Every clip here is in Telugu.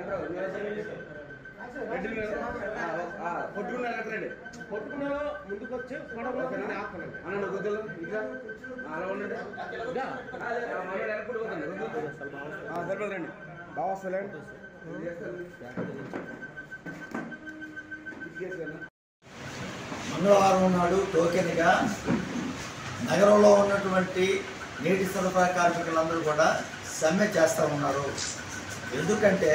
పొట్టుకున్న ఎక్కడండి కొట్టుకున్న ముందుకు వచ్చి పొడవలో నేను ఆపుతున్నాను. అన్న గుద్దలు ఇట్లా అలా ఉండండి ఇదా? ఆ, మన ఎక్కడ పోతుంది సరిపోతుందండి బాగా వస్తలేండి మంగళవారం నాడు టోకెన్గా నగరంలో ఉన్నటువంటి నీటి సరఫరా కార్మికులందరూ కూడా సమ్మె చేస్తూ ఉన్నారు ఎందుకంటే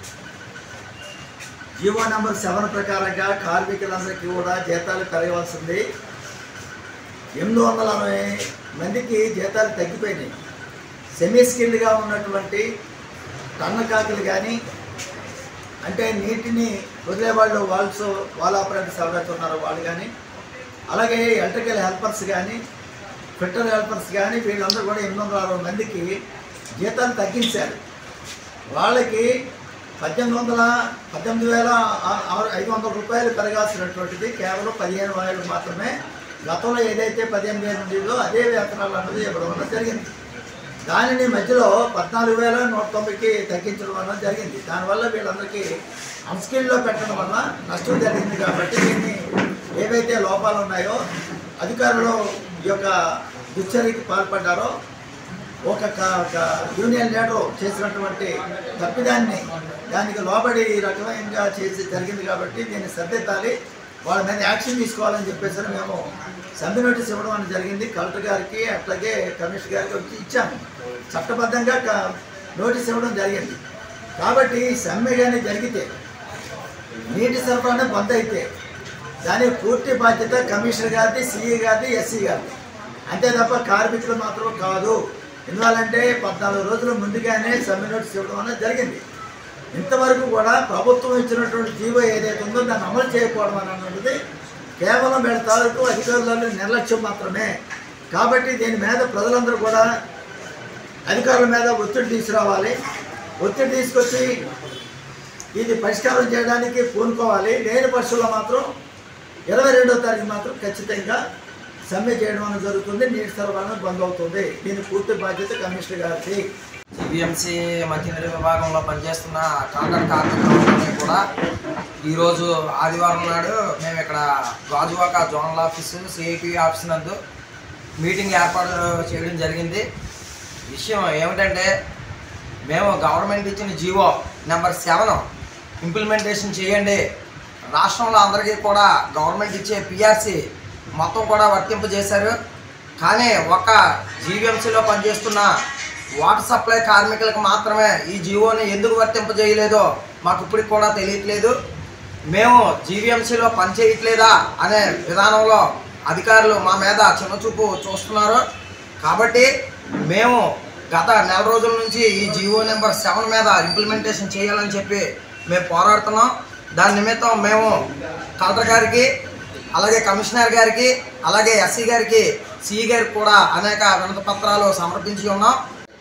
జీవో నెంబర్ సెవెన్ ప్రకారంగా కార్మికులందరికీ కూడా జీతాలు పెరగవలసింది ఎనిమిది వందల అరవై మందికి జీతాలు తగ్గిపోయినాయి సెమీ స్కిల్డ్గా ఉన్నటువంటి టన్నకాకులు కానీ అంటే నీటిని వదిలేవాళ్ళు వాల్స్ వాల్ ఆపరేటర్స్ ఎవరైతే ఉన్నారో వాళ్ళు కానీ అలాగే ఎలక్ట్రికల్ హెల్పర్స్ కానీ ఫిట్టర్ హెల్పర్స్ కానీ వీళ్ళందరూ కూడా ఎనిమిది వందల అరవై మందికి జీతాలు తగ్గించారు వాళ్ళకి పద్దెనిమిది వందల పద్దెనిమిది వేల ఆ- ఆరు ఐదు వందల రూపాయలు పెరగాల్సినటువంటిది కేవలం పదిహేను వేలు మాత్రమే గతంలో ఏదైతే పదిహేను వేలు ఉండేదో అదే వేతనాలు అన్నది ఇవ్వడం వల్ల జరిగింది దానిని మధ్యలో పద్నాలుగు వేల నూట తొంభైకి తగ్గించడం వల్ల జరిగింది దానివల్ల వీళ్ళందరికీ అన్స్కిల్లో పెట్టడం వల్ల నష్టం జరిగింది కాబట్టి దీన్ని ఏవైతే లోపాలు ఉన్నాయో అధికారులు ఈ యొక్క దుశ్చర్యకి పాల్పడ్డారో ఒక క- ఒక యూనియన్ లీడర్ చేసినటువంటి తప్పిదాన్ని దానికి లోబడి ఈ రకమైనగా చేసి జరిగింది కాబట్టి దీన్ని సర్దిద్దాలి వాళ్ళ మీద యాక్షన్ తీసుకోవాలని చెప్పేసి మేము సమ్మె నోటీస్ ఇవ్వడం అనేది జరిగింది కలెక్టర్ గారికి అట్లాగే కమిషనర్ గారికి వచ్చి ఇచ్చాము చట్టబద్ధంగా క- నోటీస్ ఇవ్వడం జరిగింది కాబట్టి సమ్మె కానీ జరిగితే నీటి సరఫరానే బంద్ అయితే దాని పూర్తి బాధ్యత కమిషనర్ గారిది సిఈ గారిది ఎస్సీ గారిది అంతే తప్ప కార్మికులు మాత్రం కాదు ఎందువల్లంటే పద్నాలుగు రోజుల ముందుగానే సమ్మె నోటీస్ ఇవ్వడం అనేది జరిగింది ఇంతవరకు కూడా ప్రభుత్వం ఇచ్చినటువంటి జీవో ఏదైతే ఉందో దాన్ని అమలు చేయకపోవడం అన్నది కేవలం వీళ్ళ తాలూకు అధికారుల నిర్లక్ష్యం మాత్రమే కాబట్టి దీని మీద ప్రజలందరూ కూడా అధికారుల మీద ఒత్తిడి తీసుకురావాలి ఒత్తిడి తీసుకొచ్చి ఇది పరిష్కారం చేయడానికి పూనుకోవాలి లేని పక్షుల్లో మాత్రం ఇరవై రెండో తారీఖు మాత్రం ఖచ్చితంగా సమ్మె చేయడం అనేది జరుగుతుంది నీటి సరఫరా బంద్ అవుతుంది దీని పూర్తి బాధ్యత కమిషనర్ గారికి సిబిఎంసి మంచినీటి విభాగంలో పనిచేస్తున్న కాంట్రాక్ట్ కార్మికులందరినీ కూడా ఈరోజు ఆదివారం నాడు మేము ఇక్కడ Gajuwaka zonal office CIT office నందు మీటింగ్ ఏర్పాటు చేయడం జరిగింది విషయం ఏమిటంటే మేము గవర్నమెంట్ ఇచ్చిన జీవో నెంబర్ సెవెన్ ఇంప్లిమెంటేషన్ చేయండి రాష్ట్రంలో అందరికీ కూడా గవర్నమెంట్ ఇచ్చే పిఆర్సి మొత్తం కూడా వర్తింపజేశారు కానీ ఒక జీవీఎంసీలో పనిచేస్తున్న వాటర్ సప్లై కార్మికులకు మాత్రమే ఈ జీవోని ఎందుకు వర్తింపజేయలేదో మాకు ఇప్పటికి కూడా తెలియట్లేదు మేము జీవీఎంసీలో పనిచేయట్లేదా అనే విధానంలో అధికారులు మా మీద చిన్నచూపు చూస్తున్నారు కాబట్టి మేము గత నెల రోజుల నుంచి ఈ జీవో నెంబర్ సెవెన్ మీద ఇంప్లిమెంటేషన్ చేయాలని చెప్పి మేము పోరాడుతున్నాం దాని నిమిత్తం మేము కలెక్టర్ గారికి అలాగే కమిషనర్ గారికి అలాగే ఎస్సీ గారికి సిఈ గారికి కూడా అనేక వినతి పత్రాలు సమర్పించి ఉన్నాం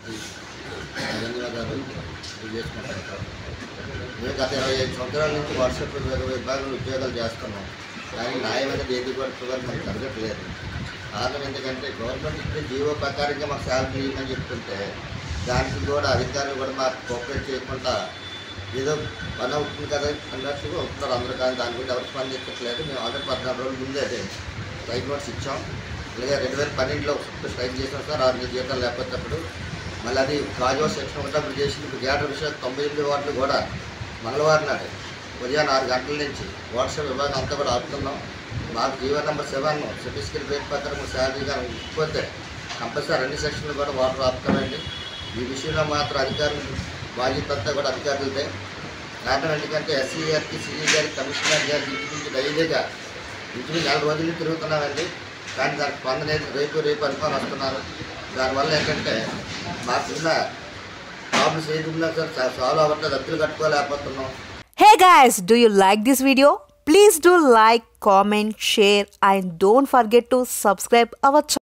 ధన్యవాదాలు తెలియజేసుకుంటాను మేము గత ఇరవై ఐదు సంవత్సరాల నుంచి వాట్సాప్ విభాగంలో ఉద్యోగాలు చేస్తున్నాం కానీ న్యాయమైన ఏది కూడా ఇప్పటివరకు మనకు జరగట్లేదు కారణం ఎందుకంటే గవర్నమెంట్ ఇచ్చే జీవో ప్రకారంగా మాకు శాలరీ ఇవ్వమని చెప్తుంటే దానికి కూడా అధికారులు కూడా మాకు కోఆపరేట్ చేయకుండా ఏదో పని అవుతుంది కదా అన్నట్టుగా వస్తున్నారు అందరూ కానీ దాని గురించి ఎవరు స్పందించట్లేదు మేము ఆల్రెడీ పద్నాలుగు రోజుల ముందే అదే స్ట్రైక్ నోట్స్ ఇచ్చాం అలాగే రెండు వేల పన్నెండులో స్ట్రైక్ చేసాం సార్ ఆరు నెలల జీతాలు లేకపోతే అప్పుడు మళ్ళీ అది రాజువా సెక్షన్ ఒకటి అప్పుడు చేసింది ఇప్పుడు గ్యాటర్ విషయం తొంభై ఎనిమిది వార్డులు కూడా మంగళవారం నాడు ఉదయం ఆరు గంటల నుంచి వాట్సాప్ విభాగం అంతా కూడా ఆపుతున్నాం మాకు జీవో నెంబర్ సెవెన్ సెటిస్కిల్ రేట్ ప్రకారం శాలరీ కానీ ఇకపోతే కంపల్సరీ అన్ని సెక్షన్లు కూడా వాటర్ ఆపుతామండి ఈ విషయంలో మాత్రం అధికారులు బాధ్యత అంతా కూడా అధికారులదే కారణం ఎందుకంటే ఎస్సీ గారికి సిఈ గారికి కమిషనర్ గారికి ఇంచుమించు డైలీగా ఇంచుమించు నెల రోజులు తిరుగుతున్నామండి కానీ దానికి స్పందనేది రేపు రేపు అనుకోని వస్తున్నారు దానివల్ల ఏంటంటే మాకున్న ప్రాబ్లమ్స్ ఏది ఉన్నా సరే సాల్వ్ అవ్వట్లేదు అద్దెలు కట్టుకోలేకపోతున్నాం Hey guys, do you like this video? Please do like, comment, share and don't forget to subscribe our channel.